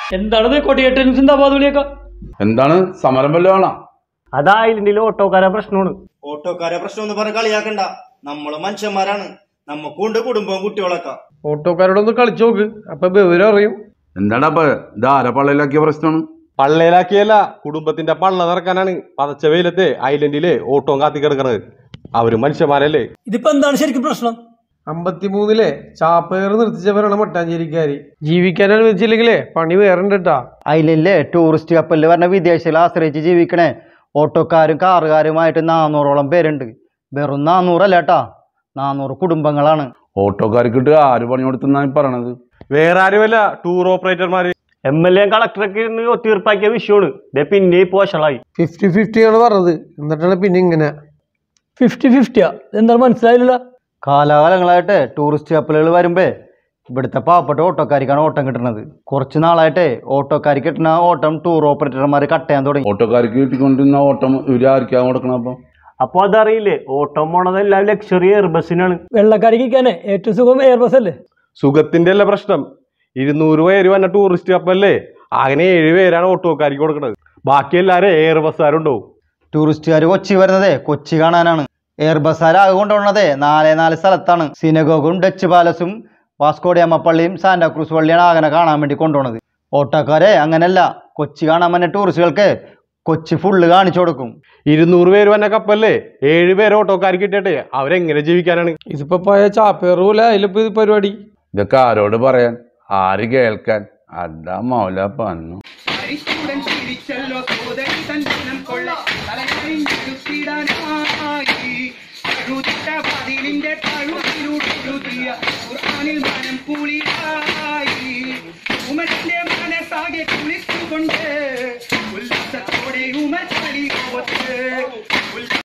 എന്താണത് കൊടിയേറ്റൻ സിന്ദാബാദ് വിളിയൊക്കെ എന്താണ് സമരം വല്ലതും ആണോ അതാ ഇതിന്റെ ഓട്ടോക്കാരെ പ്രശ്നമാണ് ഓട്ടോക്കാരെ പ്രശ്നം ഒന്ന് പറഞ്ഞ് കളിയാക്കണ്ട നമ്മള് മനുഷ്യന്മാരാണ് നമുക്കുണ്ട് കുടുംബവും കുട്ടികളൊക്കെ ഓട്ടോക്കാരോടൊന്ന് കളിച്ചു നോക്ക് അപ്പൊ വിവരം അറിയും എന്താടാ അപ്പൊ ഇത് ആരെ പള്ളയിലാക്കിയ പ്രശ്നമാണ് പള്ളയിലാക്കിയല്ല കുടുംബത്തിന്റെ പള്ള നിറക്കാനാണ് പതച്ച വെയിലത്തെ ഐലൻഡിലെ ഓട്ടോ കാത്തി കിടക്കണത് അവര് മനുഷ്യന്മാരല്ലേ ഇതിപ്പോ എന്താണ് ശരിക്കും പ്രശ്നം അമ്പത്തിമൂന്നിലെ ചാപ്പേർ നിർത്തിച്ചവരാണ് മട്ടാഞ്ചേരിക്കാര് ജീവിക്കാൻ അനുവദിച്ചില്ലെങ്കിലേ പണി വേറെ ഉണ്ട് കേട്ടാ ഐലൻഡിലെ ടൂറിസ്റ്റ് കപ്പലിൽ പറഞ്ഞ വിദേശികളെ ആശ്രയിച്ച് ജീവിക്കണേ ഓട്ടോക്കാരും കാറുകാരുമായിട്ട് നാനൂറോളം പേരുണ്ട് വെറും നാനൂറല്ല കേട്ടാ നാനൂറ് കുടുംബങ്ങളാണ് ഓട്ടോക്കാർക്കിട്ട് ആര് പണി കൊടുത്തെന്നാണ് ഈ പറയണത് വേറെ ആരുമല്ല ടൂർ ഓപ്പറേറ്റർമാര് എം എൽ എ കളക്ടറൊക്കെ ഇരുന്ന് ഒത്തീർപ്പാക്കിയ വിഷയമാണ് ഇതേ പിന്നെ ഇപ്പോൾ വഷളായി ഫിഫ്റ്റി ഫിഫ്റ്റി ആണ് പറഞ്ഞത് എന്നിട്ടാണ് പിന്നെ ഇങ്ങനെ ഫിഫ്റ്റി ഫിഫ്റ്റിയാ എന്താണ് മനസ്സിലായില്ല കാലാകാലങ്ങളായിട്ട് ടൂറിസ്റ്റ് കപ്പലുകൾ വരുമ്പേ ഇവിടുത്തെ പാവപ്പെട്ട ഓട്ടോക്കാർക്കാണ് ഓട്ടം കിട്ടുന്നത് കുറച്ച് നാളായിട്ട് ഓട്ടോക്കാർക്ക് കിട്ടുന്ന ഓട്ടം ടൂർ ഓപ്പറേറ്റർമാർ കട്ട് ചെയ്യാൻ തുടങ്ങി ഓട്ടോക്കാർക്ക് കിട്ടിക്കൊണ്ടിരുന്ന ഓട്ടം ഇവര് ആർക്കാ കൊടുക്കണം അപ്പൊ അപ്പൊ അതറിയില്ലേ ഓട്ടം പോണത് എല്ലാം ലക്ഷറി എയർ ബസ്സിനാണ് വെള്ളക്കാരിക്ക് ഇരിക്കാനേ ഏറ്റവും സുഖം എയർ ബസ് അല്ലേ സുഖത്തിന്റെ അല്ല പ്രശ്നം ഇരുന്നൂറ് പേര് വന്ന ടൂറിസ്റ്റ് കപ്പല്ലേ അങ്ങനെ ഏഴ് പേരാണ് ഓട്ടോക്കാർക്ക് കൊടുക്കുന്നത് ബാക്കി എല്ലാരും എയർ ബസ്സുകാരുണ്ടാവും ടൂറിസ്റ്റുകാർ കൊച്ചി വരുന്നതേ കൊച്ചി കാണാനാണ് എയർ ബസ്സാരാകെ കൊണ്ടുപോകുന്നതേ നാലേ നാല് സ്ഥലത്താണ് സിനഗോഗും ഡച്ച് പാലസും വാസ്കോഡിയമ്മ പള്ളിയും സാന്റാക്രൂസ് പള്ളിയാണ് ആകനെ കാണാൻ വേണ്ടി കൊണ്ടുപോകുന്നത് ഓട്ടോക്കാരെ അങ്ങനല്ല കൊച്ചി കാണാൻ വന്ന ടൂറിസ്റ്റുകൾക്ക് കൊച്ചി ഫുള്ള് കാണിച്ചു കൊടുക്കും ഇരുന്നൂറ് പേര് വന്ന കപ്പല്ലേ ഏഴ് പേര് ഓട്ടോക്കാർക്ക് കിട്ടിയട്ടെ അവരെങ്ങനെ ജീവിക്കാനാണ് ഇതിപ്പോ പോയ ചാപ്പേർ പോലെ അതിലിപ്പോ ഇത് പരിപാടി ഇതൊക്കെ ആരോട് പറയാൻ ആര് കേൾക്കാൻ അതാ മൗല പന്നു മരിച്ചൂടൻ ചിരിച്ചല്ലോ സോദരി തന്നം കൊള്ള തലയായി കഴുതിട്ട പതിലിന്റെ തഴുതിലുടെഴുതിയ ഖുർആനിൽ മനം കുളിരായി ഉമന്റെ മനസ്സാകെ കുളിച്ചുകൊണ്ട്